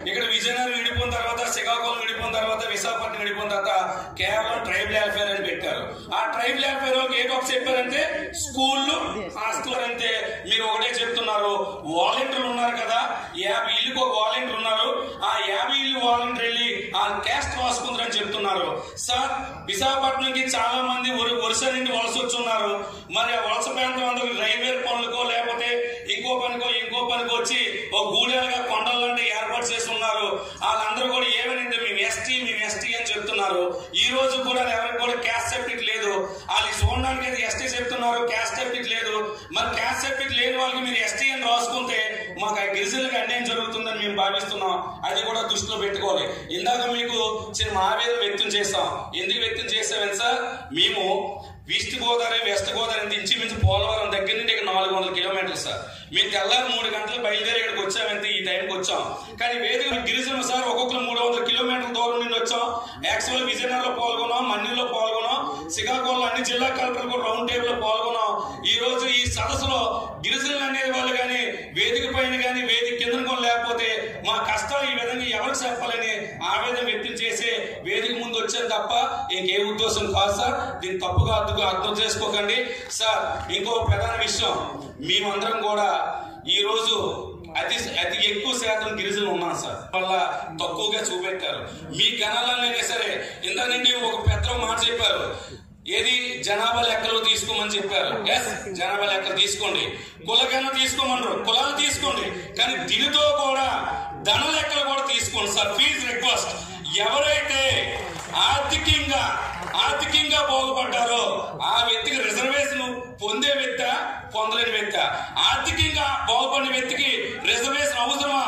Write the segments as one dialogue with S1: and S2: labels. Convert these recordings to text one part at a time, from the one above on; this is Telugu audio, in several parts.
S1: ఇక్కడ విజయనగరం విడిపోయిన తర్వాత శ్రీకాకుళం విడిపోయిన తర్వాత విశాఖపట్నం విడిపోయిన తర్వాత కేవలం ట్రైబల్ వెల్ఫేర్ అని పెట్టారు ఆ ట్రైబల్ వెల్ఫేర్ వాళ్ళకి ఏ ఒక చెప్పారంటే స్కూళ్ళు హాస్టల్ అంటే మీరు ఒకటే చెప్తున్నారు వాలంటీర్లు ఉన్నారు కదా యాభై ఇల్లుకు ఒక వాలంటీర్ ఉన్నారు ఆ యాభై ఇల్లు వాలంటీర్ వెళ్ళి ఆ క్యాస్ట్ రాసుకుంటారని చెప్తున్నారు సార్ విశాఖపట్నంకి చాలా మంది ఒరి- ఒరిస్సా నుండి వలస వచ్చి ఉన్నారు మరి ఆ వలస ప్రాంతం అందరూ రైల్వే పనులకో లేకపోతే ఇంకో పనికో ఇంకో పనికో వచ్చి ఒక గూడెలుగా కొండల లాంటి ఏర్పాటు చేసి ఉన్నారు వాళ్ళందరూ కూడా ఏమనంటే మేము ఎస్టీ మేము ఎస్టీ అని చెప్తున్నారు ఈ రోజు కూడా ఎవరికి కూడా క్యాస్ట్ సర్టిఫికేట్ లేదు వాళ్ళకి చూడడానికి అయితే ఎస్టీ చెప్తున్నారు క్యాస్ట్ సర్టిఫికేట్ లేదు మరి క్యాస్ట్ సర్టిఫికేట్ లేని వాళ్ళకి మీరు ఎస్టీ అని రాసుకుంటే మాకు ఆ గిరిజనులకు అన్యాయం జరుగుతుందని మేము భావిస్తున్నాం అది కూడా దృష్టిలో పెట్టుకోవాలి ఇందాక మీకు చిన్న ఆవేదన వ్యక్తం చేస్తాం ఎందుకు వ్యక్తం చేసామని సార్ మేము ఈస్ట్ గోదావరి వెస్ట్ గోదావరి నుంచి ఇంచుమించు పోలవరం దగ్గర నుండి ఇక్కడ నాలుగు వందల కిలోమీటర్లు సార్ మేము తెల్లారి మూడు గంటలు బయలుదేరి ఇక్కడికి వచ్చామంటే ఈ టైంకి వచ్చాం కానీ వేదిక గిరిజన సార్ ఒక్కొక్కరు మూడు వందల కిలోమీటర్ల దూరం నుండి వచ్చాం యాక్చువల్ విజయనగరంలో పాల్గొన్నాం మన్నీలో పాల్గొన్నాం శ్రీకాకుళం అన్ని జిల్లా కలెక్టర్లు కూడా రౌండ్ టేబుల్ లో పాల్గొన్నాం ఈ రోజు ఈ సదస్సులో గిరిజనులు అనేది వాళ్ళు కానీ వేదిక పైన కానీ వేదిక కింద కూడా లేకపోతే మా కష్టాలు ఈ విధంగా ఎవరికి చెప్పాలని ఆవేదన వ్యక్తం చేసి వేదిక ముందు వచ్చారు తప్ప ఇంకే ఉద్దేశం కాదు సార్ దీన్ని తప్పుగా అర్థం అర్థం చేసుకోకండి సార్ ఇంకో ప్రధాన విషయం మేమందరం కూడా ఈ రోజు అతి అతి ఎక్కువ శాతం గిరిజనులు ఉన్నాం సార్ వల్ల తక్కువగా చూపెట్టారు మీ గణాలనే సరే ఇంత నుండి ఒక పెద్ద మాట చెప్పారు ఏది జనాభా లెక్కలు తీసుకోమని చెప్పారు ఎస్ జనాభా లెక్కలు తీసుకోండి కులగణ తీసుకోమన్నారు కులాలు తీసుకోండి కానీ దీనితో కూడా ధన లెక్కలు కూడా తీసుకోండి సార్ ఫీజ్ రిక్వెస్ట్ ఎవరైతే ఆర్థికంగా ఆర్థికంగా బాగుపడ్డారో ఆ వ్యక్తికి రిజర్వేషన్ పొందే వ్యక్త పొందలేని వ్యక్త ఆర్థికంగా బాగుపడిన వ్యక్తికి రిజర్వేషన్ అవసరమా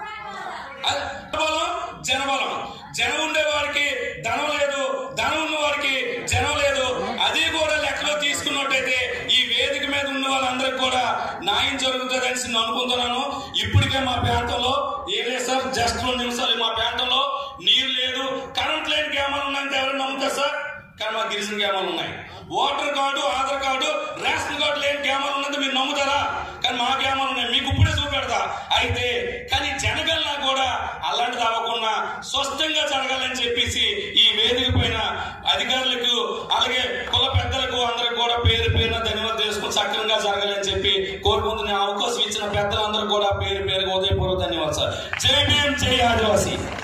S1: అది బలం జనబలం జనం ఉండే వారికి ధనం లేదు ధనం ఉన్న వారికి జనం లేదు అది కూడా లెక్కలో తీసుకున్నట్టయితే ఈ వేదిక మీద ఉన్న వాళ్ళందరికీ కూడా న్యాయం జరుగుతుంది అని నేను అనుకుంటున్నాను ఇప్పటికే మా ప్రాంతంలో ఏం లేదు సార్ జస్ట్ రెండు నిమిషాలు మా ప్రాంతంలో నీరు లేదు కరెంట్ లేని గ్రామాలు ఉన్నాయంటే ఎవరు నమ్ముతారు సార్ కానీ మా గిరిజన గ్రామాలు ఉన్నాయి voter card Aadhaar card ration card లేని గ్రామాలు ఉన్నది మీరు నమ్ముతారా కానీ మా గ్రామాలు ఉన్నాయి మీకు ఇప్పుడే చూపెడతా అయితే కానీ జనగణన కూడా అలాంటిది అవ్వకుండా స్పష్టంగా జరగాలని చెప్పేసి ఈ వేదిక పైన అధికారులకు అలాగే కుల పెద్దలకు అందరికి కూడా పేరు పేరున ధన్యవాదాలు చేసుకుని సక్రమంగా జరగాలని చెప్పి కోరుకుంటున్న అవకాశం ఇచ్చిన పెద్దలందరూ కూడా పేరు పేరు ఉదయపూర్వక ధన్యవాదాలు సార్ జై భీమ్ జై ఆదివాసీ